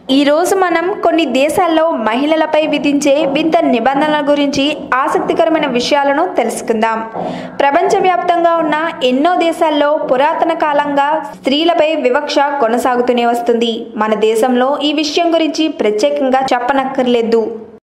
ఈ రోజు మనం కొన్ని దేశాల్లో మహిళలపై విధించే వింత నిబంధనల గురించి ఆసక్తికరమైన విషయాలను తెలుసుకుందాం ప్రపంచవ్యాప్తంగా ఉన్న ఎన్నో దేశాల్లో పురాతన కాలంగా స్త్రీలపై వివక్ష కొనసాగుతూనే వస్తుంది మన దేశంలో ఈ విషయం గురించి ప్రత్యేకంగా చెప్పనక్కర్లేదు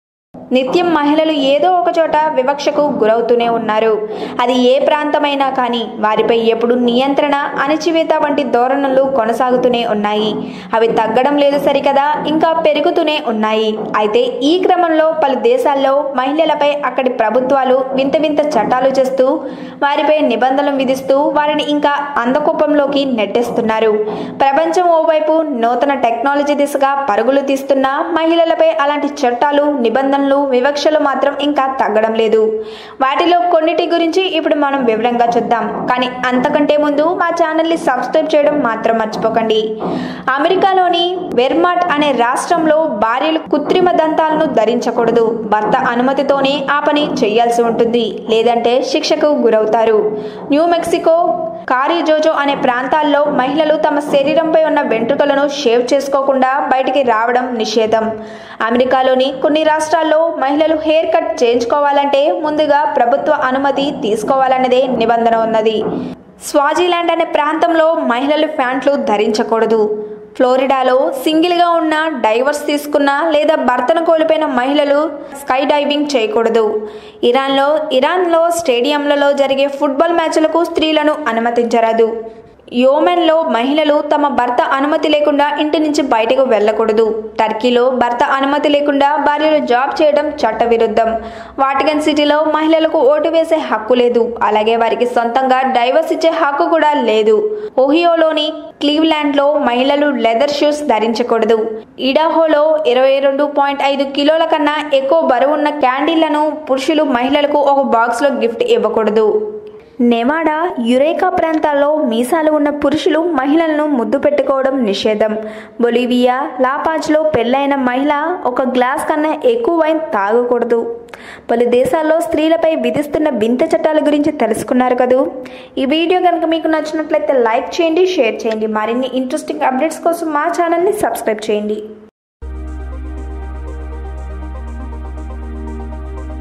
నిత్యం మహిళలు ఏదో ఒక చోట వివక్షకు గురవుతూనే ఉన్నారు అది ఏ ప్రాంతమైనా కానీ వారిపై ఎప్పుడు నియంత్రణ అణచివేత వంటి ధోరణులు కొనసాగుతూనే ఉన్నాయి అవి తగ్గడం లేదు సరికదా ఇంకా పెరుగుతూనే ఉన్నాయి అయితే ఈ క్రమంలో పలు దేశాల్లో మహిళలపై అక్కడి ప్రభుత్వాలు వింత వింత చట్టాలు చేస్తూ వారిపై నిబంధనలు విధిస్తూ వారిని ఇంకా అందకోపంలోకి నెట్టేస్తున్నారు ప్రపంచం ఓవైపు నూతన టెక్నాలజీ దిశగా పరుగులు తీస్తున్న మహిళలపై అలాంటి చట్టాలు నిబంధనలు వివక్షలు మాత్రం ఇంకా తగ్గడం లేదు వాటిలో కొన్నిటి గురించి ఇప్పుడు మనం వివరంగా చూద్దాం కానీ అంతకంటే ముందు మా ఛానల్ని సబ్స్క్రైబ్ చేయడం మాత్రం మర్చిపోకండి అమెరికాలోని వెర్మాట్ అనే రాష్ట్రంలో భార్యలు కృత్రిమ దంతాలను ధరించకూడదు భర్త అనుమతితోనే ఆ పని చేయాల్సి ఉంటుంది లేదంటే శిక్షకు గురవుతారు న్యూ మెక్సికో కారిజోజో అనే ప్రాంతాల్లో మహిళలు తమ శరీరంపై ఉన్న వెంట్రుకలను షేవ్ చేసుకోకుండా బయటికి రావడం నిషేధం అమెరికాలోని కొన్ని రాష్ట్రాల్లో మహిళలు హెయిర్ కట్ చేయించుకోవాలంటే ముందుగా ప్రభుత్వ అనుమతి తీసుకోవాలన్నదే నిబంధన ఉన్నది స్వాజిలాండ్ అనే ప్రాంతంలో మహిళలు ప్యాంట్లు ధరించకూడదు ఫ్లోరిడాలో సింగిల్గా ఉన్న డైవర్స్ తీసుకున్న లేదా భర్తను కోల్పోయిన మహిళలు స్కై డైవింగ్ చేయకూడదు ఇరాన్లో ఇరాన్లో స్టేడియంలలో జరిగే ఫుట్బాల్ మ్యాచ్లకు స్త్రీలను అనుమతించరాదు యోమెన్లో మహిళలు తమ భర్త అనుమతి లేకుండా ఇంటి నుంచి బయటకు వెళ్ళకూడదు టర్కీలో భర్త అనుమతి లేకుండా భార్యలు జాబ్ చేయడం చట్టవిరుద్ధం వాటికన్ సిటీలో మహిళలకు ఓటు వేసే హక్కు లేదు అలాగే వారికి సొంతంగా డైవర్స్ ఇచ్చే హక్కు కూడా లేదు ఓహియోలోని క్లీవ్లాండ్లో మహిళలు లెదర్ షూస్ ధరించకూడదు ఇడాహోలో ఇరవై రెండు పాయింట్ ఐదు కిలోల కన్నా ఎక్కువ బరువున్న క్యాండిళ్లను పురుషులు మహిళలకు ఒక బాక్స్లో గిఫ్ట్ ఇవ్వకూడదు నెవాడా యురేకా ప్రాంతాల్లో మీసాలు ఉన్న పురుషులు మహిళలను ముద్దు పెట్టుకోవడం నిషేధం బొలివియా లాపాజ్లో పెళ్ళైన మహిళ ఒక గ్లాస్ కన్నా ఎక్కువ వైన్ తాగకూడదు పలు దేశాల్లో స్త్రీలపై విధిస్తున్న వింత చట్టాల గురించి తెలుసుకున్నారు కదూ ఈ వీడియో కనుక మీకు నచ్చినట్లయితే లైక్ చేయండి షేర్ చేయండి మరిన్ని ఇంట్రెస్టింగ్ అప్డేట్స్ కోసం మా ఛానల్ని సబ్స్క్రైబ్ చేయండి